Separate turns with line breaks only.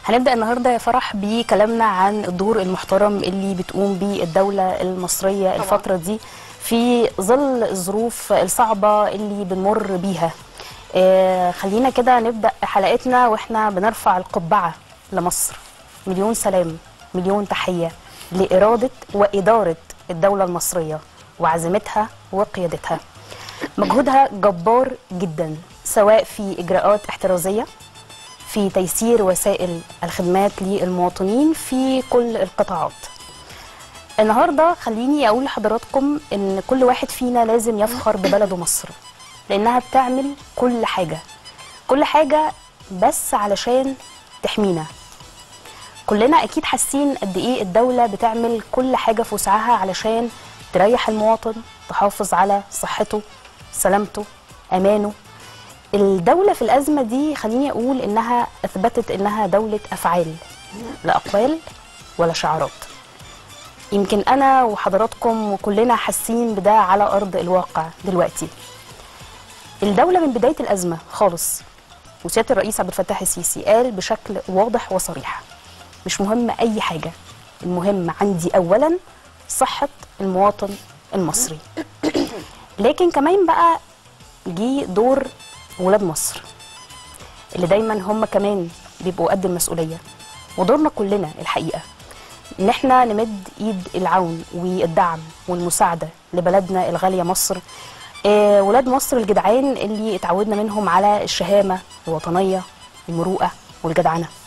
هنبدأ النهاردة يا فرح بكلامنا عن الدور المحترم اللي بتقوم بيه الدولة المصرية
طبعاً.
الفترة دي في ظل الظروف الصعبة اللي بنمر بيها آه خلينا كده نبدأ حلقتنا واحنا بنرفع القبعة لمصر مليون سلام مليون تحية لإرادة وإدارة الدولة المصرية وعزيمتها وقيادتها مجهودها جبار جدا سواء في إجراءات احترازية في تيسير وسائل الخدمات للمواطنين في كل القطاعات النهارده خليني اقول لحضراتكم ان كل واحد فينا لازم يفخر ببلده مصر لانها بتعمل كل حاجه كل حاجه بس علشان تحمينا كلنا اكيد حاسين قد ايه الدوله بتعمل كل حاجه في وسعها علشان تريح المواطن تحافظ على صحته سلامته امانه الدولة في الأزمة دي خليني أقول إنها أثبتت إنها دولة أفعال لا أقوال ولا شعارات يمكن أنا وحضراتكم وكلنا حاسين بده على أرض الواقع دلوقتي الدولة من بداية الأزمة خالص وسيادة الرئيس عبد الفتاح السيسي قال بشكل واضح وصريح مش مهم أي حاجة المهم عندي أولا صحة المواطن المصري لكن كمان بقى جه دور ولاد مصر اللي دايما هم كمان بيبقوا قد المسؤوليه ودورنا كلنا الحقيقه ان احنا نمد ايد العون والدعم والمساعده لبلدنا الغاليه مصر آه ولاد مصر الجدعان اللي اتعودنا منهم على الشهامه الوطنيه المروءه والجدعنه